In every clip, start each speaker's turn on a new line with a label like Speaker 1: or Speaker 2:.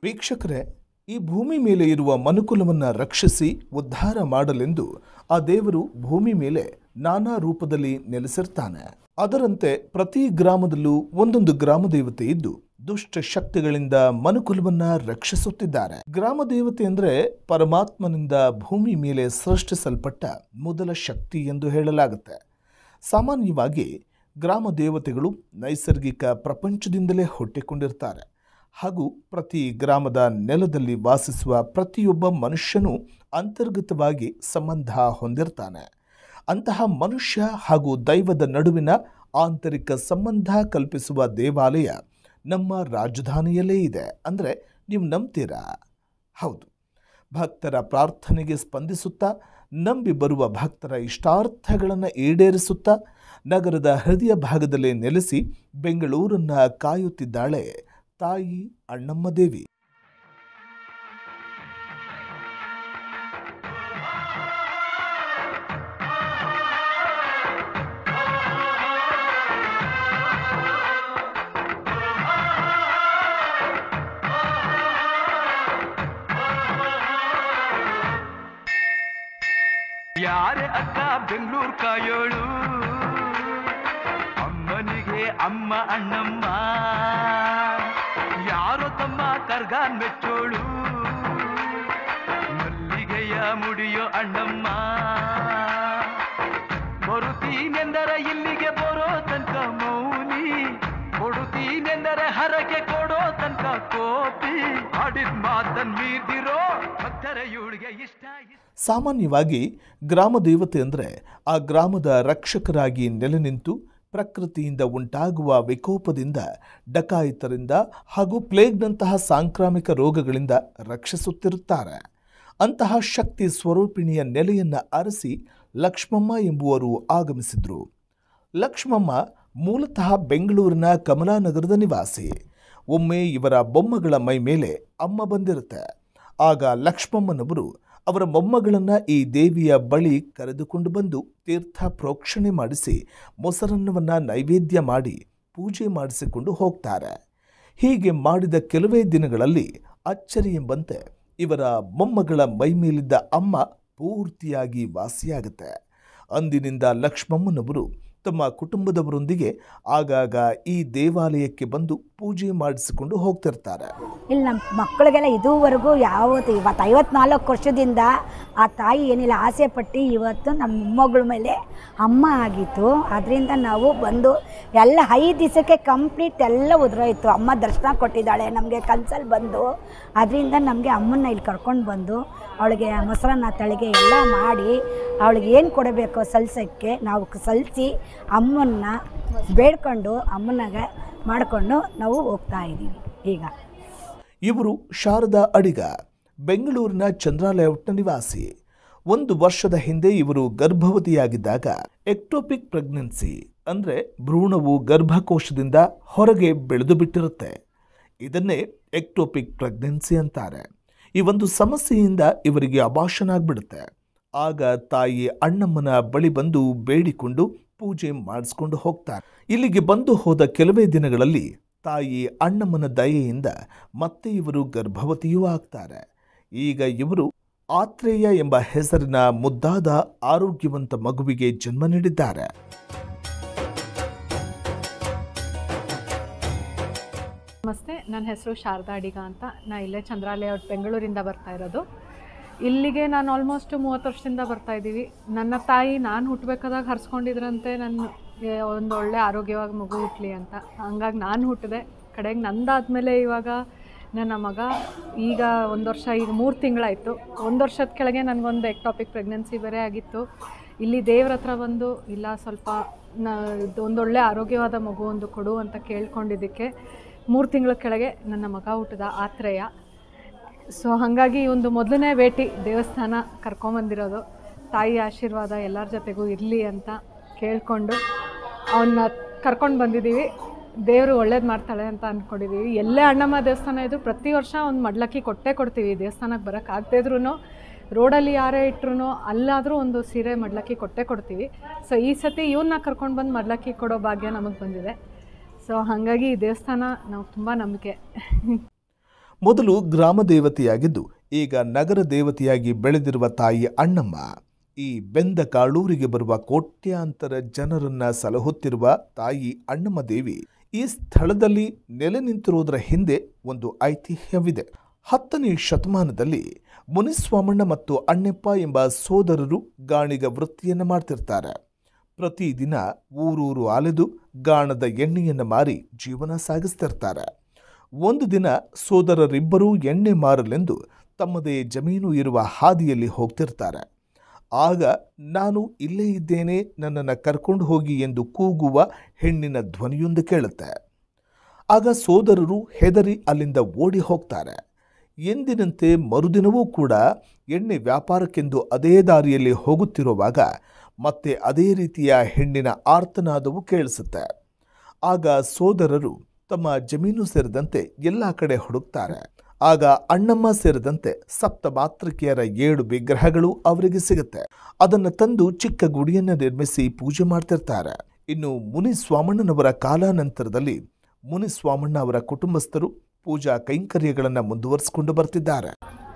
Speaker 1: ವೀಕ್ಷಕರೇ ಈ ಭೂಮಿ ಮೇಲೆ ಇರುವ ಮನುಕುಲವನ್ನು ರಕ್ಷಿಸಿ ಉದ್ಧಾರ ಮಾಡಲೆಂದು ಆ ದೇವರು ಭೂಮಿ ಮೇಲೆ ನಾನಾ ರೂಪದಲ್ಲಿ ನೆಲೆಸಿರ್ತಾನೆ ಅದರಂತೆ ಪ್ರತಿ ಗ್ರಾಮದಲ್ಲೂ ಒಂದೊಂದು ಗ್ರಾಮ ದೇವತೆ ಇದ್ದು ದುಷ್ಟ ಶಕ್ತಿಗಳಿಂದ ಮನುಕುಲವನ್ನ ರಕ್ಷಿಸುತ್ತಿದ್ದಾರೆ ಗ್ರಾಮ ದೇವತೆ ಅಂದ್ರೆ ಪರಮಾತ್ಮನಿಂದ ಭೂಮಿ ಮೇಲೆ ಸೃಷ್ಟಿಸಲ್ಪಟ್ಟ ಮೊದಲ ಶಕ್ತಿ ಎಂದು ಹೇಳಲಾಗುತ್ತೆ ಸಾಮಾನ್ಯವಾಗಿ ಗ್ರಾಮ ದೇವತೆಗಳು ನೈಸರ್ಗಿಕ ಪ್ರಪಂಚದಿಂದಲೇ ಹುಟ್ಟಿಕೊಂಡಿರ್ತಾರೆ ಹಾಗೂ ಪ್ರತಿ ಗ್ರಾಮದ ನೆಲದಲ್ಲಿ ವಾಸಿಸುವ ಪ್ರತಿಯೊಬ್ಬ ಮನುಷ್ಯನೂ ಅಂತರ್ಗತವಾಗಿ ಸಂಬಂಧ ಹೊಂದಿರ್ತಾನೆ ಅಂತಹ ಮನುಷ್ಯ ಹಾಗೂ ದೈವದ ನಡುವಿನ ಆಂತರಿಕ ಸಂಬಂಧ ಕಲ್ಪಿಸುವ ದೇವಾಲಯ ನಮ್ಮ ರಾಜಧಾನಿಯಲ್ಲೇ ಇದೆ ಅಂದರೆ ನೀವು ನಂಬ್ತೀರಾ ಹೌದು ಭಕ್ತರ ಪ್ರಾರ್ಥನೆಗೆ ಸ್ಪಂದಿಸುತ್ತಾ ನಂಬಿ ಬರುವ ಭಕ್ತರ ಇಷ್ಟಾರ್ಥಗಳನ್ನು ಈಡೇರಿಸುತ್ತಾ ನಗರದ ಹೃದಯ ಭಾಗದಲ್ಲೇ ನೆಲೆಸಿ ಬೆಂಗಳೂರನ್ನ ಕಾಯುತ್ತಿದ್ದಾಳೆ ತಾಯಿ ಅಣ್ಣಮ್ಮ ದೇವಿ
Speaker 2: ಯಾರೇ ಅಕ್ಕ ಬೆಂಗಳೂರು ಕಾಯೋಳು ಅಮ್ಮನಿಗೆ ಅಮ್ಮ ಅಣ್ಣಮ್ಮ ಯಾರೋ ತಮ್ಮ ಕರ್ಗಾನ್ ಮೆಚ್ಚೋಳು ಮಲ್ಲಿಗೆಯ ಮುಡಿಯೋ ಅಣ್ಣಮ್ಮ ಬರುತ್ತೀನೆಂದರೆ ಇಲ್ಲಿಗೆ ಬರೋ ತನಕ ಮೌನಿ ಕೊಡುತ್ತೀನೆಂದರೆ ಹರಕೆ ಕೊಡೋ ತನಕ ಕೋಪಿ ಆಡಿದ ಮಾತನ್ ಮೀರ್ದಿರೋ ಭಕ್ತರ ಇವಳಿಗೆ ಇಷ್ಟ ಇಷ್ಟ
Speaker 1: ಸಾಮಾನ್ಯವಾಗಿ ಗ್ರಾಮ ದೇವತೆ ಅಂದರೆ ಆ ಗ್ರಾಮದ ರಕ್ಷಕರಾಗಿ ನೆಲೆ ನಿಂತು ಪ್ರಕೃತಿಯಿಂದ ಉಂಟಾಗುವ ವಿಕೋಪದಿಂದ ಡಕಾಯಿತರಿಂದ ಹಾಗೂ ಪ್ಲೇಗ್ನಂತಹ ಸಾಂಕ್ರಾಮಿಕ ರೋಗಗಳಿಂದ ರಕ್ಷಿಸುತ್ತಿರುತ್ತಾರೆ ಅಂತಹ ಶಕ್ತಿ ಸ್ವರೂಪಿಣಿಯ ನೆಲೆಯನ್ನು ಅರಸಿ ಲಕ್ಷ್ಮಮ್ಮ ಎಂಬುವರು ಆಗಮಿಸಿದ್ರು ಲಕ್ಷ್ಮಮ್ಮ ಮೂಲತಃ ಬೆಂಗಳೂರಿನ ಕಮಲಾನಗರದ ನಿವಾಸಿ ಒಮ್ಮೆ ಇವರ ಬೊಮ್ಮಗಳ ಮೈ ಮೇಲೆ ಅಮ್ಮ ಬಂದಿರುತ್ತೆ ಆಗ ಲಕ್ಷ್ಮಮ್ಮನವರು ಅವರ ಮೊಮ್ಮಗಳನ್ನು ಈ ದೇವಿಯ ಬಳಿ ಕರೆದುಕೊಂಡು ಬಂದು ತೀರ್ಥ ಪ್ರೋಕ್ಷಣೆ ಮಾಡಿಸಿ ಮೊಸರನ್ನವನ್ನು ನೈವೇದ್ಯ ಮಾಡಿ ಪೂಜೆ ಮಾಡಿಸಿಕೊಂಡು ಹೋಗ್ತಾರೆ ಹೀಗೆ ಮಾಡಿದ ಕೆಲವೇ ದಿನಗಳಲ್ಲಿ ಅಚ್ಚರಿ ಎಂಬಂತೆ ಇವರ ಮೊಮ್ಮಗಳ ಮೈ ಮೇಲಿದ್ದ ಅಮ್ಮ ಪೂರ್ತಿಯಾಗಿ ವಾಸಿಯಾಗುತ್ತೆ ಅಂದಿನಿಂದ ಲಕ್ಷ್ಮಮ್ಮನವರು ತಮ್ಮ ಕುಟುಂಬದವರೊಂದಿಗೆ ಆಗಾಗ ಈ ದೇವಾಲಯಕ್ಕೆ ಬಂದು ಪೂಜೆ ಮಾಡಿಸಿಕೊಂಡು ಹೋಗ್ತಿರ್ತಾರೆ
Speaker 3: ಇಲ್ಲಿ ನಮ್ಮ ಮಕ್ಕಳಿಗೆಲ್ಲ ಇದುವರೆಗೂ ಯಾವತ್ತು ಇವತ್ತು ಐವತ್ನಾಲ್ಕು ವರ್ಷದಿಂದ ಆ ತಾಯಿ ಏನಿಲ್ಲ ಆಸೆ ಪಟ್ಟು ಇವತ್ತು ನಮ್ಮ ಮೊಮ್ಮಗಳ ಮೇಲೆ ಅಮ್ಮ ಆಗಿತ್ತು ಅದರಿಂದ ನಾವು ಬಂದು ಎಲ್ಲ ಐದು ದಿವಸಕ್ಕೆ ಕಂಪ್ಲೀಟ್ ಎಲ್ಲ ಉದುರೋಯ್ತು ಅಮ್ಮ ದರ್ಶನ ಕೊಟ್ಟಿದ್ದಾಳೆ ನಮಗೆ ಕನ್ಸಲ್ಲಿ ಬಂದು ಅದರಿಂದ ನಮಗೆ ಅಮ್ಮನ್ನ ಇಲ್ಲಿ ಕರ್ಕೊಂಡು ಬಂದು ಅವಳಿಗೆ ಮೊಸರನ್ನ ತಳಿಗೆ ಎಲ್ಲ ಮಾಡಿ ಅವಳಿಗೆ ಏನು ಕೊಡಬೇಕು ಸಲ್ಸೋಕ್ಕೆ ನಾವು ಸಲ್ಲಿಸಿ ಅಮ್ಮನ್ನ ಬೇಡ್ಕೊಂಡು ಅಮ್ಮನಾಗ ಮಾಡಿಕೊಂಡು ನಾವು ಹೋಗ್ತಾ ಇದ್ದೀವಿ ಈಗ
Speaker 1: ಇವರು ಶಾರದಾ ಅಡಿಗ ಬೆಂಗಳೂರಿನ ಚಂದ್ರಾಲೇಔಟ್ನ ನಿವಾಸಿ ಒಂದು ವರ್ಷದ ಹಿಂದೆ ಇವರು ಗರ್ಭವತಿಯಾಗಿದ್ದಾಗ ಎಕ್ಟೋಪಿಕ್ ಪ್ರೆಗ್ನೆನ್ಸಿ ಅಂದರೆ ಭ್ರೂಣವು ಗರ್ಭಕೋಶದಿಂದ ಹೊರಗೆ ಬೆಳೆದು ಬಿಟ್ಟಿರುತ್ತೆ ಇದನ್ನೇ ಎಕ್ಟೋಪಿಕ್ ಪ್ರೆಗ್ನೆನ್ಸಿ ಅಂತಾರೆ ಈ ಒಂದು ಸಮಸ್ಯೆಯಿಂದ ಇವರಿಗೆ ಅಭಾಷಣ ಆಗ್ಬಿಡುತ್ತೆ ಆಗ ತಾಯಿ ಅಣ್ಣಮ್ಮನ ಬಳಿ ಬಂದು ಬೇಡಿಕೊಂಡು ಪೂಜೆ ಮಾಡಿಸ್ಕೊಂಡು ಹೋಗ್ತಾರೆ ಇಲ್ಲಿಗೆ ಬಂದು ಹೋದ ಕೆಲವೇ ದಿನಗಳಲ್ಲಿ ತಾಯಿ ಅಣ್ಣಮ್ಮನ ದಯೆಯಿಂದ ಮತ್ತೆ ಇವರು ಗರ್ಭವತಿಯೂ ಆಗ್ತಾರೆ ಈಗ ಇವರು ಆತ್ರೇಯ ಎಂಬ ಹೆಸರಿನ ಮುದ್ದಾದ ಆರೋಗ್ಯವಂತ ಮಗುವಿಗೆ ಜನ್ಮ ನೀಡಿದ್ದಾರೆ
Speaker 4: ನಮಸ್ತೆ ನನ್ನ ಹೆಸರು ಶಾರದಾ ಅಡಿಗ ಅಂತ ನಾ ಇಲ್ಲೇ ಚಂದ್ರಾಲಯ ಬೆಂಗಳೂರಿಂದ ಬರ್ತಾ ಇರೋದು ಇಲ್ಲಿಗೆ ನಾನು ಆಲ್ಮೋಸ್ಟ್ ಮೂವತ್ತು ವರ್ಷದಿಂದ ಬರ್ತಾ ಇದ್ದೀವಿ ನನ್ನ ತಾಯಿ ನಾನು ಹುಟ್ಟಬೇಕಾದಾಗ ಹರಿಸ್ಕೊಂಡಿದ್ರಂತೆ ನನ್ನ ಒಂದು ಒಳ್ಳೆ ಆರೋಗ್ಯವಾಗಿ ಮಗು ಹುಟ್ಟಲಿ ಅಂತ ಹಂಗಾಗಿ ನಾನು ಹುಟ್ಟಿದೆ ಕಡೆಗೆ ನಂದಾದ್ಮೇಲೆ ಇವಾಗ ನನ್ನ ಮಗ ಈಗ ಒಂದು ವರ್ಷ ಈಗ ಮೂರು ತಿಂಗಳಾಯಿತು ಒಂದು ವರ್ಷದ ಕೆಳಗೆ ನನಗೊಂದು ಎಕ್ಟಾಪಿಕ್ ಪ್ರೆಗ್ನೆನ್ಸಿ ಬೇರೆ ಆಗಿತ್ತು ಇಲ್ಲಿ ದೇವ್ರ ಹತ್ರ ಬಂದು ಇಲ್ಲ ಸ್ವಲ್ಪ ನ ಒಂದೊಳ್ಳೆ ಆರೋಗ್ಯವಾದ ಮಗು ಒಂದು ಕೊಡು ಅಂತ ಕೇಳ್ಕೊಂಡಿದ್ದಕ್ಕೆ ಮೂರು ತಿಂಗಳ ಕೆಳಗೆ ನನ್ನ ಮಗ ಹುಟ್ಟಿದ ಆತ್ರೇಯ ಸೊ ಹಾಗಾಗಿ ಒಂದು ಮೊದಲನೇ ಭೇಟಿ ದೇವಸ್ಥಾನ ಕರ್ಕೊಂಬಂದಿರೋದು ತಾಯಿ ಆಶೀರ್ವಾದ ಎಲ್ಲರ ಜೊತೆಗೂ ಇರಲಿ ಅಂತ ಕೇಳಿಕೊಂಡು ಅವನ್ನ ಕರ್ಕೊಂಡು ಬಂದಿದ್ದೀವಿ ದೇವರು ಒಳ್ಳೇದು ಮಾಡ್ತಾಳೆ ಅಂತ ಅಂದ್ಕೊಂಡಿದ್ದೀವಿ ಎಲ್ಲೇ ಅಣ್ಣಮ್ಮ ದೇವಸ್ಥಾನ ಇದ್ದು ಪ್ರತಿ ವರ್ಷ ಒಂದು ಮಡ್ಲಕ್ಕಿ ಕೊಟ್ಟೇ ಕೊಡ್ತೀವಿ ದೇವಸ್ಥಾನಕ್ಕೆ ಬರೋಕ್ಕೆ ಆಗದಿದ್ರೂ ರೋಡಲ್ಲಿ ಯಾರೇ ಇಟ್ರು ಅಲ್ಲಾದರೂ ಒಂದು ಸೀರೆ ಮಡ್ಲಕ್ಕಿ ಕೊಟ್ಟೇ ಕೊಡ್ತೀವಿ ಸೊ ಈ ಸತಿ ಇವನ್ನ ಕರ್ಕೊಂಡು ಬಂದು ಮಡ್ಲಕ್ಕಿ ಕೊಡೋ ಭಾಗ್ಯ ನಮಗೆ ಬಂದಿದೆ ಸೊ ಹಾಗಾಗಿ ಈ ದೇವಸ್ಥಾನ ನಾವು ತುಂಬ ನಂಬಿಕೆ
Speaker 1: ಮೊದಲು ಗ್ರಾಮ ದೇವತೆಯಾಗಿದ್ದು ಈಗ ನಗರ ದೇವತೆಯಾಗಿ ಬೆಳೆದಿರುವ ತಾಯಿ ಅಣ್ಣಮ್ಮ ಈ ಬೆಂದ ಕಾಳೂರಿಗೆ ಬರುವ ಕೋಟ್ಯಾಂತರ ಜನರನ್ನ ಸಲಹುತ್ತಿರುವ ತಾಯಿ ಅಣ್ಣಮ್ಮ ದೇವಿ ಈ ಸ್ಥಳದಲ್ಲಿ ನೆಲೆ ನಿಂತಿರುವುದರ ಹಿಂದೆ ಒಂದು ಐತಿಹ್ಯವಿದೆ ಹತ್ತನೇ ಶತಮಾನದಲ್ಲಿ ಮುನಿಸ್ವಾಮಣ್ಣ ಮತ್ತು ಅಣ್ಣಪ್ಪ ಎಂಬ ಸೋದರರು ಗಾಣಿಗ ವೃತ್ತಿಯನ್ನು ಮಾಡ್ತಿರ್ತಾರೆ ಪ್ರತಿದಿನ ಊರೂರು ಅಲೆದು ಗಾಣದ ಎಣ್ಣೆಯನ್ನು ಮಾರಿ ಜೀವನ ಸಾಗಿಸ್ತಿರ್ತಾರೆ ಒಂದು ದಿನ ಸೋದರರಿಬ್ಬರೂ ಎಣ್ಣೆ ಮಾರಲೆಂದು ತಮ್ಮದೇ ಜಮೀನು ಇರುವ ಹಾದಿಯಲ್ಲಿ ಹೋಗ್ತಿರ್ತಾರೆ ಆಗ ನಾನು ಇಲ್ಲೇ ಇದ್ದೇನೆ ನನ್ನನ್ನು ಕರ್ಕೊಂಡು ಹೋಗಿ ಎಂದು ಕೂಗುವ ಹೆಣ್ಣಿನ ಧ್ವನಿಯೊಂದು ಕೇಳುತ್ತೆ ಆಗ ಸೋದರರು ಹೆದರಿ ಅಲ್ಲಿಂದ ಓಡಿ ಹೋಗ್ತಾರೆ ಎಂದಿನಂತೆ ಮರುದಿನವೂ ಕೂಡ ಎಣ್ಣೆ ವ್ಯಾಪಾರಕ್ಕೆಂದು ಅದೇ ದಾರಿಯಲ್ಲಿ ಹೋಗುತ್ತಿರುವಾಗ ಮತ್ತೆ ಅದೇ ರೀತಿಯ ಹೆಣ್ಣಿನ ಆರ್ತನಾದವು ಕೇಳಿಸುತ್ತೆ ಆಗ ಸೋದರರು ತಮ್ಮ ಜಮೀನು ಸೇರಿದಂತೆ ಎಲ್ಲ ಕಡೆ ಹುಡುಕ್ತಾರೆ ಆಗ ಅಣ್ಣಮ್ಮ ಸೇರಿದಂತೆ ಸಪ್ತ ಮಾತೃಕೆಯರ ಏಳು ವಿಗ್ರಹಗಳು ಅವರಿಗೆ ಸಿಗುತ್ತೆ ಅದನ್ನು ತಂದು ಚಿಕ್ಕ ಗುಡಿಯನ್ನು ನಿರ್ಮಿಸಿ ಪೂಜೆ ಮಾಡ್ತಿರ್ತಾರೆ ಇನ್ನು ಮುನಿ ಸ್ವಾಮಣ್ಣನವರ ಕಾಲಾನಂತರದಲ್ಲಿ ಮುನಿ ಸ್ವಾಮಣ್ಣ ಅವರ ಕುಟುಂಬಸ್ಥರು ಪೂಜಾ ಕೈಂಕರ್ಯಗಳನ್ನು ಮುಂದುವರಿಸಿಕೊಂಡು ಬರ್ತಿದ್ದಾರೆ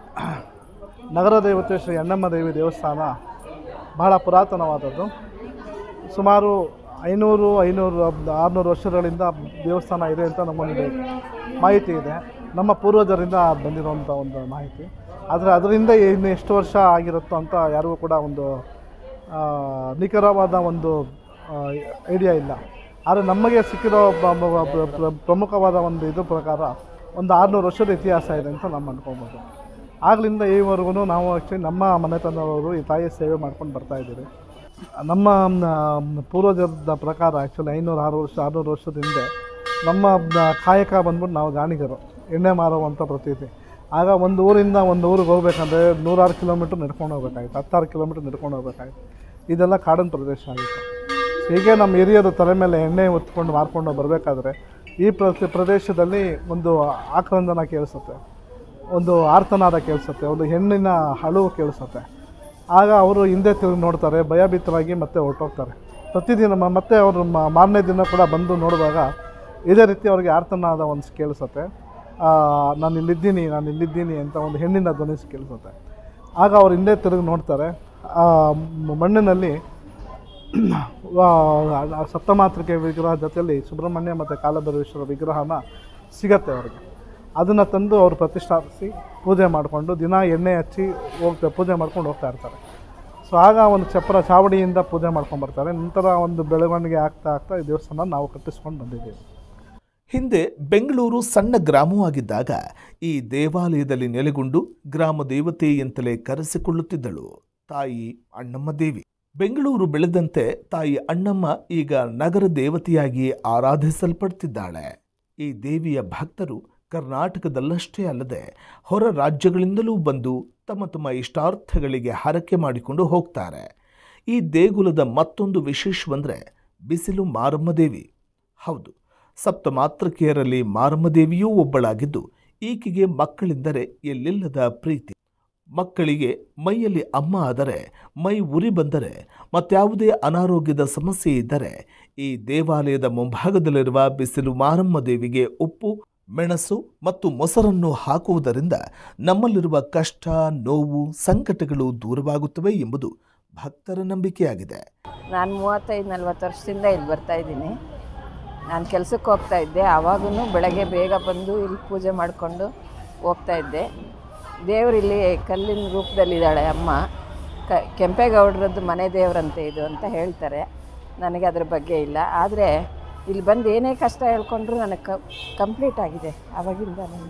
Speaker 5: ನಗರ ದೇವತೆ ಶ್ರೀ ಅಣ್ಣಮ್ಮ ದೇವಿ ದೇವಸ್ಥಾನ ಬಹಳ ಪುರಾತನವಾದದ್ದು ಸುಮಾರು ಐನೂರು ಐನೂರು ಆರುನೂರು ವರ್ಷಗಳಿಂದ ದೇವಸ್ಥಾನ ಇದೆ ಅಂತ ನಮಗೊಂದು ಮಾಹಿತಿ ಇದೆ ನಮ್ಮ ಪೂರ್ವಜರಿಂದ ಬಂದಿರುವಂಥ ಒಂದು ಮಾಹಿತಿ ಆದರೆ ಅದರಿಂದ ಇನ್ನು ಎಷ್ಟು ವರ್ಷ ಆಗಿರುತ್ತೋ ಅಂತ ಯಾರಿಗೂ ಕೂಡ ಒಂದು ಆ, ನಿಖರವಾದ ಒಂದು ಐಡಿಯಾ ಇಲ್ಲ ಆದರೆ ನಮಗೆ ಸಿಕ್ಕಿರೋ ಬ- ಬ- ಬ- ಪ್ರ- ಪ್ರಮುಖವಾದ ಒಂದು ಇದು ಪ್ರಕಾರ ಒಂದು ಆರುನೂರು ವರ್ಷದ ಇತಿಹಾಸ ಇದೆ ಅಂತ ನಾವು ಅನ್ಕೊಬೋದು ಆಗ್ಲಿಂದ ಈವರೆಗೂ ನಾವು ಆ್ಯಕ್ಚುಲಿ ನಮ್ಮ ಮನೆತನದವರು ಈ ತಾಯಿಯ ಸೇವೆ ಮಾಡ್ಕೊಂಡು ಬರ್ತಾ ಇದ್ದೀವಿ ನಮ್ಮ ಮ್, ಪೂರ್ವಜರದ ಪ್ರಕಾರ ಆ್ಯಕ್ಚುಲಿ ಐನೂರು ಆರು ವರ್ಷ ಆರುನೂರು ವರ್ಷದ ಹಿಂದೆ ನಮ್ಮ ದ- ಕಾಯಕ ಬಂದ್ಬಿಟ್ಟು ನಾವು ಗಾಣಿಗರು ಎಣ್ಣೆ ಮಾರುವಂಥ ಪ್ರತೀತಿ ಆಗ ಒಂದು ಊರಿಂದ ಒಂದು ಊರಿಗೆ ಹೋಗ್ಬೇಕಂದ್ರೆ ನೂರಾರು ಕಿಲೋಮೀಟ್ರ್ ನಡ್ಕೊಂಡು ಹೋಗ್ಬೇಕಾಗಿತ್ತು ಹತ್ತಾರು ಕಿಲೋಮೀಟ್ರ್ ನಡ್ಕೊಂಡು ಹೋಗ್ಬೇಕಾಗಿತ್ತು ಇದೆಲ್ಲ ಕಾಡಿನ ಪ್ರದೇಶ ಆಗಿತ್ತು ಹೀಗೆ ನಮ್ಮ ಹಿರಿಯರು ತಲೆ ಮೇಲೆ ಎಣ್ಣೆ ಹೊತ್ಕೊಂಡು ಮಾರ್ಕೊಂಡು ಬರಬೇಕಾದ್ರೆ ಈ ಪ್ರ ಪ್ರದೇಶದಲ್ಲಿ ಒಂದು ಆಕ್ರಂದನ ಕೇಳಿಸುತ್ತೆ ಒಂದು ಆರ್ತನಾದ ಕೇಳಿಸುತ್ತೆ ಒಂದು ಹೆಣ್ಣಿನ ಅಳುವು ಕೇಳಿಸುತ್ತೆ ಆಗ ಅವರು ಹಿಂದೆ ತಿರುಗಿ ನೋಡ್ತಾರೆ ಭಯಭೀತರಾಗಿ ಮತ್ತೆ ಹೊರಟೋಗ್ತಾರೆ ಪ್ರತಿದಿನ ಮ- ಮತ್ತೆ ಅವರು ಮ- ಮಾರನೇ ದಿನ ಕೂಡ ಬಂದು ನೋಡುವಾಗ ಇದೇ ರೀತಿ ಅವ್ರಿಗೆ ಆರ್ತನಾದ ಒಂದು ಕೇಳಿಸುತ್ತೆ ನಾನು ಇಲ್ಲಿದ್ದೀನಿ ನಾನು ಇಲ್ಲಿದ್ದೀನಿ ಅಂತ ಒಂದು ಹೆಣ್ಣಿನ ಧ್ವನಿ ಕೇಳಿಸುತ್ತೆ ಆಗ ಅವ್ರು ಹಿಂದೆ ತಿರುಗಿ ನೋಡ್ತಾರೆ ಆ ಮ- ಮಣ್ಣಿನಲ್ಲಿ ವಾ- ಸಪ್ತಮಾತೃಕೆ ವಿಗ್ರಹ ಜೊತೆಯಲ್ಲಿ ಸುಬ್ರಹ್ಮಣ್ಯ ಮತ್ತು ಕಾಲಭೈರವೇಶ್ವರ ವಿಗ್ರಹನ ಸಿಗತ್ತೆ ಅವ್ರಿಗೆ ಅದನ್ನು ತಂದು ಅವರು ಪ್ರತಿಷ್ಠಾಪಿಸಿ ಪೂಜೆ ಮಾಡಿಕೊಂಡು ದಿನ ಎಣ್ಣೆ ಹಚ್ಚಿ ಹೋಗ್ತಾ ಪೂಜೆ ಮಾಡ್ಕೊಂಡು ಹೋಗ್ತಾ ಇರ್ತಾರೆ ಸೊ ಆಗ ಒಂದು ಚಪ್ರ ಚಾವಡಿಯಿಂದ ಪೂಜೆ ಮಾಡ್ಕೊಂಡು ಬರ್ತಾರೆ ನಂತರ ಒಂದು ಬೆಳವಣಿಗೆ ಆಗ್ತಾ ಆಗ್ತಾ ಈ ದೇವಸ್ಥಾನ ನಾವು ಕಟ್ಟಿಸ್ಕೊಂಡು ಬಂದಿದ್ದೀವಿ
Speaker 1: ಹಿಂದೆ ಬೆಂಗಳೂರು ಸಣ್ಣ ಗ್ರಾಮವಾಗಿದ್ದಾಗ ಈ ದೇವಾಲಯದಲ್ಲಿ ನೆಲೆಗೊಂಡು ಗ್ರಾಮ ದೇವತೆ ಎಂತಲೇ ಕರೆಸಿಕೊಳ್ಳುತ್ತಿದ್ದಳು ತಾಯಿ ಅಣ್ಣಮ್ಮ ದೇವಿ ಬೆಂಗಳೂರು ಬೆಳೆದಂತೆ ತಾಯಿ ಅಣ್ಣಮ್ಮ ಈಗ ನಗರ ದೇವತೆಯಾಗಿ ಆರಾಧಿಸಲ್ಪಡ್ತಿದ್ದಾಳೆ ಈ ದೇವಿಯ ಭಕ್ತರು ಕರ್ನಾಟಕದಲ್ಲಷ್ಟೇ ಅಲ್ಲದೆ ಹೊರ ರಾಜ್ಯಗಳಿಂದಲೂ ಬಂದು ತಮ್ಮ ತಮ್ಮ ಇಷ್ಟಾರ್ಥಗಳಿಗೆ ಹರಕೆ ಮಾಡಿಕೊಂಡು ಹೋಗ್ತಾರೆ ಈ ದೇಗುಲದ ಮತ್ತೊಂದು ವಿಶೇಷವೆಂದರೆ ಬಿಸಿಲು ಮಾರಮ್ಮ ದೇವಿ ಹೌದು ಸಪ್ತ ಮಾತೃಕೆಯರಲ್ಲಿ ಮಾರಮ್ಮದೇವಿಯೂ ಒಬ್ಬಳಾಗಿದ್ದು ಈಕೆಗೆ ಮಕ್ಕಳೆಂದರೆ ಎಲ್ಲಿಲ್ಲದ ಪ್ರೀತಿ ಮಕ್ಕಳಿಗೆ ಮೈಯಲ್ಲಿ ಅಮ್ಮ ಆದರೆ ಮೈ ಉರಿ ಬಂದರೆ ಮತ್ಯಾವುದೇ ಅನಾರೋಗ್ಯದ ಸಮಸ್ಯೆ ಇದ್ದರೆ ಈ ದೇವಾಲಯದ ಮುಂಭಾಗದಲ್ಲಿರುವ ಬಿಸಿಲು ಮಾರಮ್ಮ ದೇವಿಗೆ ಉಪ್ಪು ಮೆಣಸು ಮತ್ತು ಮೊಸರನ್ನು ಹಾಕುವುದರಿಂದ ನಮ್ಮಲ್ಲಿರುವ ಕಷ್ಟ ನೋವು ಸಂಕಟಗಳು ದೂರವಾಗುತ್ತವೆ ಎಂಬುದು ಭಕ್ತರ ನಂಬಿಕೆಯಾಗಿದೆ
Speaker 6: ನಾನು ಮೂವತ್ತೈದು ನಲ್ವತ್ತು ವರ್ಷದಿಂದ ಇಲ್ಲಿ ಬರ್ತಾ ಇದ್ದೀನಿ ನಾನು ಕೆಲಸಕ್ಕೆ ಹೋಗ್ತಾ ಇದ್ದೆ ಆವಾಗೂ ಬೆಳಗ್ಗೆ ಬೇಗ ಬಂದು ಇಲ್ಲಿ ಪೂಜೆ ಮಾಡಿಕೊಂಡು ಹೋಗ್ತಾ ಇದ್ದೆ ದೇವ್ರು ಇಲ್ಲಿ ಕಲ್ಲಿನ ರೂಪದಲ್ಲಿದ್ದಾಳೆ ಅಮ್ಮ ಕ ಕೆಂಪೇಗೌಡರದ್ದು ಮನೆ ದೇವರಂತೆ ಇದು ಅಂತ ಹೇಳ್ತಾರೆ ನನಗೆ ಅದ್ರ ಬಗ್ಗೆ ಇಲ್ಲ ಆದರೆ ಇಲ್ಲಿ ಬಂದು ಏನೇ ಕಷ್ಟ ಹೇಳ್ಕೊಂಡ್ರು ನನಗೆ ಕ ಕಂಪ್ಲೀಟ್ ಆಗಿದೆ ಆವಾಗಿಂದ ನಾನು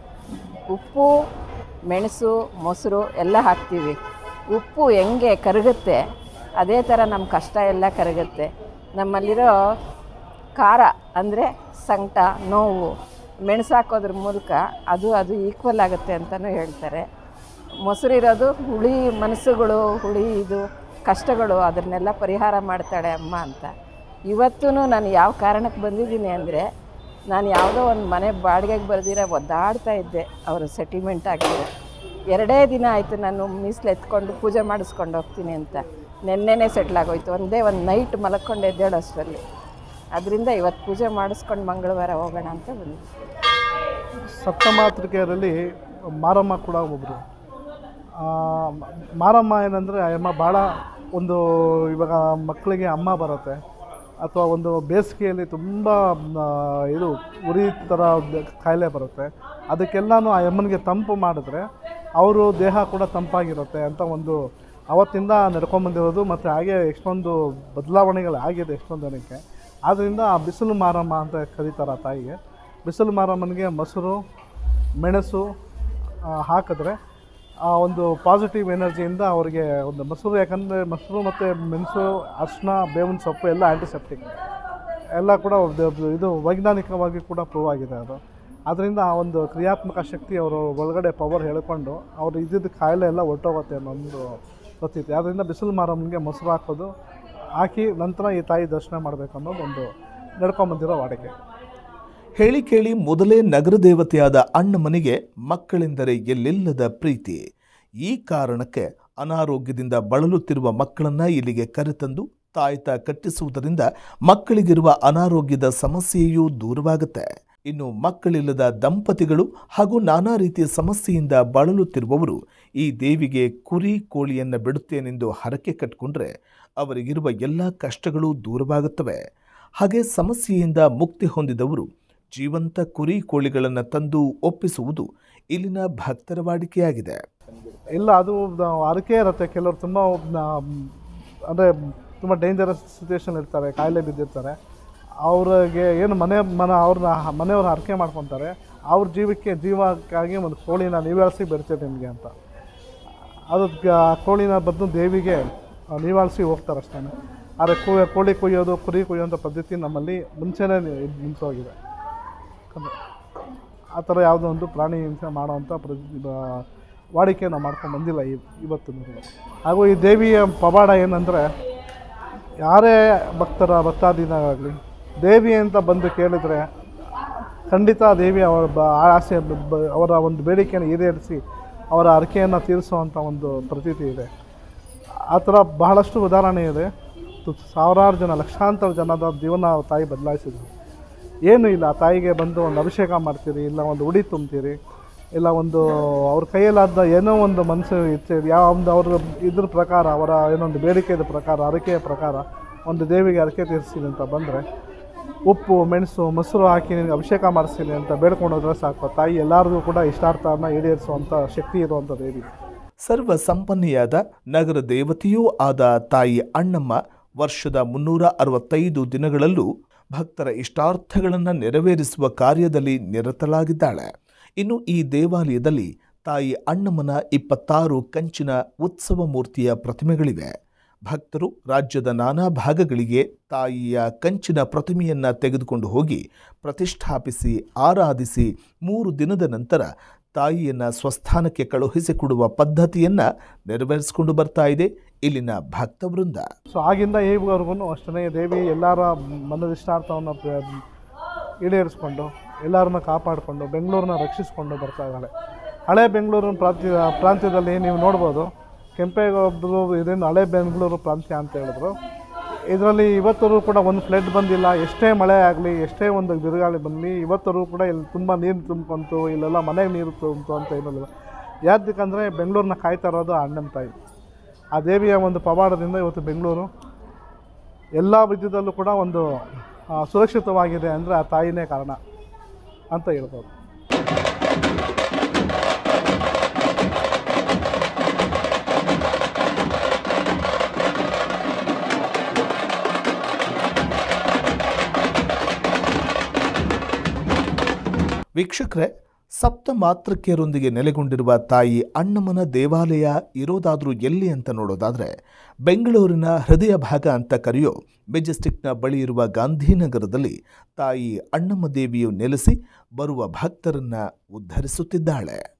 Speaker 6: ಉಪ್ಪು ಮೆಣಸು ಮೊಸರು ಎಲ್ಲ ಹಾಕ್ತೀವಿ ಉಪ್ಪು ಹೆಂಗೆ ಕರಗುತ್ತೆ ಅದೇ ಥರ ನಮ್ಮ ಕಷ್ಟ ಎಲ್ಲ ಕರಗುತ್ತೆ ನಮ್ಮಲ್ಲಿರೋ ಖಾರ ಅಂದರೆ ಸಂಕಟ ನೋವು ಮೆಣಸು ಹಾಕೋದ್ರ ಮೂಲಕ ಅದು ಅದು ಈಕ್ವಲ್ ಆಗುತ್ತೆ ಅಂತಲೂ ಹೇಳ್ತಾರೆ ಮೊಸರಿರೋದು ಹುಳಿ ಮನಸ್ಸುಗಳು ಹುಳಿ ಇದು ಕಷ್ಟಗಳು ಅದನ್ನೆಲ್ಲ ಪರಿಹಾರ ಮಾಡ್ತಾಳೆ ಅಮ್ಮ ಅಂತ ಇವತ್ತೂ ನಾನು ಯಾವ ಕಾರಣಕ್ಕೆ ಬಂದಿದ್ದೀನಿ ಅಂದರೆ ನಾನು ಯಾವುದೋ ಒಂದು ಮನೆ ಬಾಡಿಗೆಗೆ ಬರ್ದಿರ ಒದ್ದಾಡ್ತಾ ಇದ್ದೆ ಅವರು ಸೆಟಲ್ಮೆಂಟ್ ಆಗಿದೆ ಎರಡೇ ದಿನ ಆಯಿತು ನಾನು ಮೀಸಲು ಎತ್ಕೊಂಡು ಪೂಜೆ ಮಾಡಿಸ್ಕೊಂಡು ಹೋಗ್ತೀನಿ ಅಂತ ನೆನ್ನೆನೇ ಸೆಟ್ಲ್ ಆಗೋಯ್ತು ಒಂದೇ ಒಂದು ನೈಟ್ ಮಲ್ಕೊಂಡು ಎದ್ದೇಳೋ ಅಷ್ಟರಲ್ಲಿ ಅದರಿಂದ ಇವತ್ತು ಪೂಜೆ ಮಾಡಿಸ್ಕೊಂಡು ಮಂಗಳವಾರ ಹೋಗೋಣ ಅಂತ ಬಂದ್ವಿ
Speaker 5: ಸಪ್ತಮಾತೃಕೆಯರಲ್ಲಿ ಮಾರಮ್ಮ ಕೂಡ ಒಬ್ಬರು ಮಾರಮ್ಮ ಏನಂದರೆ ಅಮ್ಮ ಭಾಳ ಒಂದು ಇವಾಗ ಮಕ್ಕಳಿಗೆ ಅಮ್ಮ ಬರುತ್ತೆ ಅಥವಾ ಒಂದು ಬೇಸಿಗೆಯಲ್ಲಿ ತುಂಬ ಆ, ಇದು ಉರಿ ಥರ ಕಾಯಿಲೆ ಬರುತ್ತೆ ಅದಕ್ಕೆಲ್ಲನೂ ಆ ಅಮ್ಮನಿಗೆ ತಂಪು ಮಾಡಿದ್ರೆ ಅವರು ದೇಹ ಕೂಡ ತಂಪಾಗಿರುತ್ತೆ ಅಂತ ಒಂದು ಅವತ್ತಿಂದ ನಡ್ಕೊಂಬಂದಿರೋದು ಮತ್ತು ಹಾಗೆ ಎಷ್ಟೊಂದು ಬದಲಾವಣೆಗಳು ಆಗಿದೆ ಎಷ್ಟೊಂದು ಜನಕ್ಕೆ ಆದ್ದರಿಂದ ಆ ಬಿಸಿಲು ಮಾರಮ್ಮ ಅಂತ ಕರೀತಾರೆ ಆ ತಾಯಿಗೆ ಬಿಸಿಲು ಮಾರಮ್ಮನಿಗೆ ಮೊಸರು ಮೆಣಸು ಆ, ಹಾಕಿದ್ರೆ ಆ ಒಂದು ಪಾಸಿಟಿವ್ ಎನರ್ಜಿಯಿಂದ ಅವರಿಗೆ ಒಂದು ಮೊಸರು ಯಾಕಂದರೆ ಮೊಸರು ಮತ್ತು ಮೆಣಸು ಅರಿಶಿನ ಬೇವಿನ ಸೊಪ್ಪು ಎಲ್ಲ ಆ್ಯಂಟಿಸೆಪ್ಟಿಕ್ ಎಲ್ಲ ಕೂಡ ಒಂದು ಇದು ವೈಜ್ಞಾನಿಕವಾಗಿ ಕೂಡ ಪ್ರೂವ್ ಆಗಿದೆ ಅದು ಅದರಿಂದ ಆ ಒಂದು ಕ್ರಿಯಾತ್ಮಕ ಶಕ್ತಿ ಅವರು ಒಳಗಡೆ ಪವರ್ ಹೇಳ್ಕೊಂಡು ಅವ್ರು ಇದ್ದಿದ್ದ ಕಾಯಿಲೆ ಎಲ್ಲ ಹೊರ್ಟೋಗುತ್ತೆ ಅನ್ನೋ ಒಂದು ಪ್ರತೀತಿ ಆದ್ದರಿಂದ ಬಿಸಿಲು ಮಾರಮ್ಮನಿಗೆ ಮೊಸರು ಹಾಕೋದು ಹಾಕಿ ನಂತರ ಈ ತಾಯಿ ದರ್ಶನ ಮಾಡಬೇಕು ಅನ್ನೋದು ಒಂದು ನಡ್ಕೊಂಬಂದಿರೋ ವಾಡಿಕೆ
Speaker 1: ಹೇಳಿ ಕೇಳಿ ಮೊದಲೇ ನಗರ ದೇವತೆಯಾದ ಅಣ್ಣಮ್ಮನಿಗೆ ಮಕ್ಕಳೆಂದರೆ ಎಲ್ಲಿಲ್ಲದ ಪ್ರೀತಿ ಈ ಕಾರಣಕ್ಕೆ ಅನಾರೋಗ್ಯದಿಂದ ಬಳಲುತ್ತಿರುವ ಮಕ್ಕಳನ್ನ ಇಲ್ಲಿಗೆ ಕರೆತಂದು ತಾಯ್ತ ಕಟ್ಟಿಸುವುದರಿಂದ ಮಕ್ಕಳಿಗಿರುವ ಅನಾರೋಗ್ಯದ ಸಮಸ್ಯೆಯೂ ದೂರವಾಗುತ್ತೆ ಇನ್ನು ಮಕ್ಕಳಿಲ್ಲದ ದಂಪತಿಗಳು ಹಾಗೂ ನಾನಾ ರೀತಿಯ ಸಮಸ್ಯೆಯಿಂದ ಬಳಲುತ್ತಿರುವವರು ಈ ದೇವಿಗೆ ಕುರಿ ಕೋಳಿಯನ್ನ ಬಿಡುತ್ತೇನೆಂದು ಹರಕೆ ಕಟ್ಕೊಂಡ್ರೆ ಅವರಿಗಿರುವ ಎಲ್ಲ ಕಷ್ಟಗಳು ದೂರವಾಗುತ್ತವೆ ಹಾಗೆ ಸಮಸ್ಯೆಯಿಂದ ಮುಕ್ತಿ ಹೊಂದಿದವರು ಜೀವಂತ ಕುರಿ ಕೋಳಿಗಳನ್ನು ತಂದು ಒಪ್ಪಿಸುವುದು ಇಲ್ಲಿನ ಭಕ್ತರ ವಾಡಿಕೆಯಾಗಿದೆ
Speaker 5: ಇಲ್ಲ ಅದು ನ- ಹರಕೆ ಇರುತ್ತೆ ಕೆಲವರು ತುಂಬ ಅಂದರೆ ತುಂಬ ಡೇಂಜರಸ್ ಸಿಚುವೇಶನ್ ಇರ್ತಾರೆ ಕಾಯಿಲೆ ಬಿದ್ದಿರ್ತಾರೆ ಅವ್ರಿಗೆ ಏನು ಮನೆ ಮನ ಅವ್ರನ್ನ ಮನೆಯವ್ರ ಹರಕೆ ಮಾಡ್ಕೊತಾರೆ ಅವ್ರ ಜೀವಕ್ಕೆ ಜೀವಕ್ಕಾಗಿ ಒಂದು ಕೋಳಿನ ನೀವಾಳಿಸಿ ಬೆಳಿತೇವೆ ನಿಮಗೆ ಅಂತ ಅದು ಗ- ಕೋಳಿನ ಬಂದು ದೇವಿಗೆ ನೀವಾಳಿಸಿ ಹೋಗ್ತಾರೆ ಅಷ್ಟೇ ಆದರೆ ಕೋ- ಕೋಳಿ ಕೊಯ್ಯೋದು ಕುರಿ ಕೊಯ್ಯೋಂಥ ಪದ್ಧತಿ ನಮ್ಮಲ್ಲಿ ಮುಂಚೆನೇ ನಿಂತೋಗಿದೆ ಆ ಥರ ಯಾವುದೋ ಒಂದು ಪ್ರಾಣಿ ಹಿಂಸೆ ಮಾಡೋವಂಥ ಪ್ರ ಬ- ವಾಡಿಕೆ ನಾವು ಮಾಡ್ಕೊಂಡು ಬಂದಿಲ್ಲ ಇವ್ ಇವತ್ತಿನವರೆಗೂ ಹಾಗೂ ಈ ದೇವಿಯ ಪವಾಡ ಏನಂದರೆ ಯಾರೇ ಭಕ್ತರ ಭಕ್ತಾದಿನಾಗಲಿ ದೇವಿ ಅಂತ ಬಂದು ಕೇಳಿದರೆ ಖಂಡಿತ ದೇವಿ ಅವರ ಬ ಆಸೆ ಬ- ಬ- ಅವರ ಒಂದು ಬೇಡಿಕೆಯನ್ನು ಈಡೇರಿಸಿ ಅವರ ಹರಕೆಯನ್ನು ತೀರಿಸುವಂಥ ಒಂದು ಪ್ರತೀತಿ ಇದೆ ಆ ಥರ ಬಹಳಷ್ಟು ಉದಾಹರಣೆ ಇದೆ ತು- ಸಾವಿರಾರು ಜನ ಲಕ್ಷಾಂತರ ಜನದ ಜೀವನ ತಾಯಿ ಬದಲಾಯಿಸಿದ್ರು ಏನೂ ಇಲ್ಲ ಆ ತಾಯಿಗೆ ಬಂದು ಒಂದು ಅಭಿಷೇಕ ಮಾಡ್ತೀರಿ ಇಲ್ಲ ಒಂದು ಉಡಿ ತುಂಬ್ತೀರಿ ಇಲ್ಲ ಒಂದು ಅವ್ರ ಕೈಯಲ್ಲಾದ ಏನೋ ಒಂದು ಮನಸ್ಸು ಇಚ್ಛೆ ಯಾವ ಒಂದು ಅವ್ರ ಇದ್ರ ಪ್ರಕಾರ ಅವರ ಏನೊಂದು ಬೇಡಿಕೆಯ ಪ್ರಕಾರ ಹರಕೆಯ ಪ್ರಕಾರ ಒಂದು ದೇವಿಗೆ ಹರಕೆ ತೀರಿಸ್ತೀನಿ ಅಂತ ಬಂದರೆ ಉಪ್ಪು ಮೆಣಸು ಮೊಸರು ಹಾಕಿ ನಿನಗೆ ಅಭಿಷೇಕ ಮಾಡಿಸ್ತೀನಿ ಅಂತ ಬೇಡ್ಕೊಂಡೋದ್ರೆ ಸಾಕು ತಾಯಿ ಎಲ್ಲರಿಗೂ ಕೂಡ ಇಷ್ಟಾರ್ಥನ ಈಡೇರಿಸುವಂಥ ಶಕ್ತಿ ಇರುವಂಥ ದೇವಿ
Speaker 1: ಸರ್ವ ಸಂಪನ್ನೆಯಾದ ನಗರ ದೇವತೆಯೂ ಆದ ತಾಯಿ ಅಣ್ಣಮ್ಮ ವರ್ಷದ ಮುನ್ನೂರ ಅರವತ್ತೈದು ದಿನಗಳಲ್ಲೂ ಭಕ್ತರ ಇಷ್ಟಾರ್ಥಗಳನ್ನು ನೆರವೇರಿಸುವ ಕಾರ್ಯದಲ್ಲಿ ನಿರತಳಾಗಿದ್ದಾಳೆ ಇನ್ನು ಈ ದೇವಾಲಯದಲ್ಲಿ ತಾಯಿ ಅಣ್ಣಮ್ಮನ ಇಪ್ಪತ್ತಾರು ಕಂಚಿನ ಉತ್ಸವ ಮೂರ್ತಿಯ ಪ್ರತಿಮೆಗಳಿವೆ ಭಕ್ತರು ರಾಜ್ಯದ ನಾನಾ ಭಾಗಗಳಿಗೆ ತಾಯಿಯ ಕಂಚಿನ ಪ್ರತಿಮೆಯನ್ನ ತೆಗೆದುಕೊಂಡು ಹೋಗಿ ಪ್ರತಿಷ್ಠಾಪಿಸಿ ಆರಾಧಿಸಿ ಮೂರು ದಿನದ ನಂತರ ತಾಯಿಯನ್ನ ಸ್ವಸ್ಥಾನಕ್ಕೆ ಕಳುಹಿಸಿಕೊಡುವ ಪದ್ಧತಿಯನ್ನ ನೆರವೇರಿಸಿಕೊಂಡು ಬರ್ತಾ ಇದೆ ಇಲ್ಲಿನ ಭಕ್ತವೃಂದ
Speaker 5: ಸೊ ಆಗಿಂದ ಈವರೆಗೂ ಅಷ್ಟೇ ದೇವಿ ಎಲ್ಲರ ಮನದಿಷ್ಟಾರ್ಥವನ್ನು ಪ್ರ- ಈಡೇರಿಸ್ಕೊಂಡು ಎಲ್ಲರನ್ನ ಕಾಪಾಡಿಕೊಂಡು ಬೆಂಗಳೂರನ್ನ ರಕ್ಷಿಸಿಕೊಂಡು ಬರ್ತಾ ಇದ್ದಾಳೆ ಹಳೆ ಬೆಂಗಳೂರಿನ ಪ್ರಾಂತ್ಯ ಪ್ರಾಂತ್ಯದಲ್ಲಿ ನೀವು ನೋಡ್ಬೋದು ಕೆಂಪೇಗೌಡರು ಇದನ್ನು ಹಳೆ ಬೆಂಗಳೂರು ಪ್ರಾಂತ್ಯ ಅಂತ ಹೇಳಿದ್ರು ಇದರಲ್ಲಿ ಇವತ್ತರೂ ಕೂಡ ಒಂದು ಫ್ಲಡ್ ಬಂದಿಲ್ಲ ಎಷ್ಟೇ ಮಳೆ ಆಗಲಿ ಎಷ್ಟೇ ಒಂದು ಬಿರುಗಾಳಿ ಬರಲಿ ಇವತ್ತರೂ ಕೂಡ ಇಲ್ಲಿ ತುಂಬ ನೀರು ತುಂಬ್ಕೊಂತು ಇಲ್ಲೆಲ್ಲ ಮನೆಗೆ ನೀರು ತುಂಬಿತು ಅಂತ ಏನಿಲ್ಲ ಯಾವ್ದಕ್ಕಂದರೆ ಬೆಂಗಳೂರನ್ನ ಕಾಯ್ತಾ ಇರೋದು ಆ ಅಣ್ಣನ ತಾಯಿ ಆ ದೇವಿಯ ಒಂದು ಪವಾಡದಿಂದ ಇವತ್ತು ಬೆಂಗಳೂರು ಎಲ್ಲ ವಿದ್ಯುದಲ್ಲೂ ಕೂಡ ಒಂದು ಆ, ಸುರಕ್ಷಿತವಾಗಿದೆ ಅಂದರೆ ಆ ತಾಯಿನೇ ಕಾರಣ ಅಂತ ಹೇಳ್ಬೋದು
Speaker 1: ವೀಕ್ಷಕರೇ ಸಪ್ತ ಮಾತೃಕೆಯರೊಂದಿಗೆ ನೆಲೆಗೊಂಡಿರುವ ತಾಯಿ ಅಣ್ಣಮ್ಮನ ದೇವಾಲಯ ಇರೋದಾದ್ರೂ ಎಲ್ಲಿ ಅಂತ ನೋಡೋದಾದ್ರೆ ಬೆಂಗಳೂರಿನ ಹೃದಯ ಭಾಗ ಅಂತ ಕರೆಯೋ ಮೆಜೆಸ್ಟಿಕ್ನ ಬಳಿ ಇರುವ ಗಾಂಧಿನಗರದಲ್ಲಿ ತಾಯಿ ಅಣ್ಣಮ್ಮ ದೇವಿಯು ನೆಲೆಸಿ ಬರುವ ಭಕ್ತರನ್ನ ಉದ್ಧರಿಸುತ್ತಿದ್ದಾಳೆ